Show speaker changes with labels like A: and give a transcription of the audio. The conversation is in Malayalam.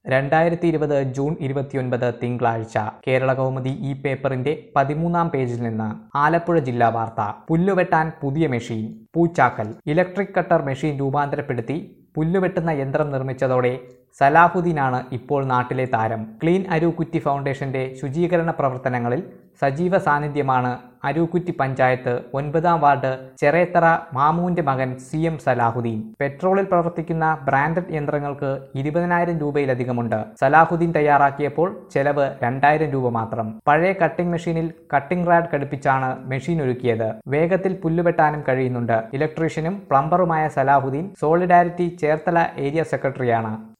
A: രണ്ടായിരത്തി ഇരുപത് ജൂൺ ഇരുപത്തിയൊൻപത് തിങ്കളാഴ്ച കേരള കൗമുദി ഈ പേപ്പറിന്റെ പതിമൂന്നാം പേജിൽ നിന്ന് ആലപ്പുഴ ജില്ലാ വാർത്ത പുല്ലുവെട്ടാൻ പുതിയ machine Poochakkal electric cutter machine രൂപാന്തരപ്പെടുത്തി പുല്ലുവെട്ടുന്ന യന്ത്രം നിർമ്മിച്ചതോടെ സലാഹുദ്ദീനാണ് ഇപ്പോൾ നാട്ടിലെ താരം ക്ലീൻ അരൂക്കുറ്റി ഫൗണ്ടേഷന്റെ ശുചീകരണ പ്രവർത്തനങ്ങളിൽ സജീവ സാന്നിധ്യമാണ് അരൂക്കുറ്റി പഞ്ചായത്ത് ഒൻപതാം വാർഡ് ചെറേത്തറ മാമുവിന്റെ മകൻ സി എം സലാഹുദ്ദീൻ പെട്രോളിൽ പ്രവർത്തിക്കുന്ന ബ്രാൻഡഡ് യന്ത്രങ്ങൾക്ക് ഇരുപതിനായിരം രൂപയിലധികമുണ്ട് സലാഹുദ്ദീൻ തയ്യാറാക്കിയപ്പോൾ ചെലവ് രണ്ടായിരം രൂപ മാത്രം പഴയ കട്ടിംഗ് മെഷീനിൽ കട്ടിംഗ് റാഡ് ഘടിപ്പിച്ചാണ് മെഷീൻ ഒരുക്കിയത് വേഗത്തിൽ പുല്ലുവെട്ടാനും കഴിയുന്നുണ്ട് ഇലക്ട്രീഷ്യനും പ്ലംബറുമായ സലാഹുദ്ദീൻ സോളിഡാരിറ്റി ചേർത്തല ഏരിയ സെക്രട്ടറിയാണ്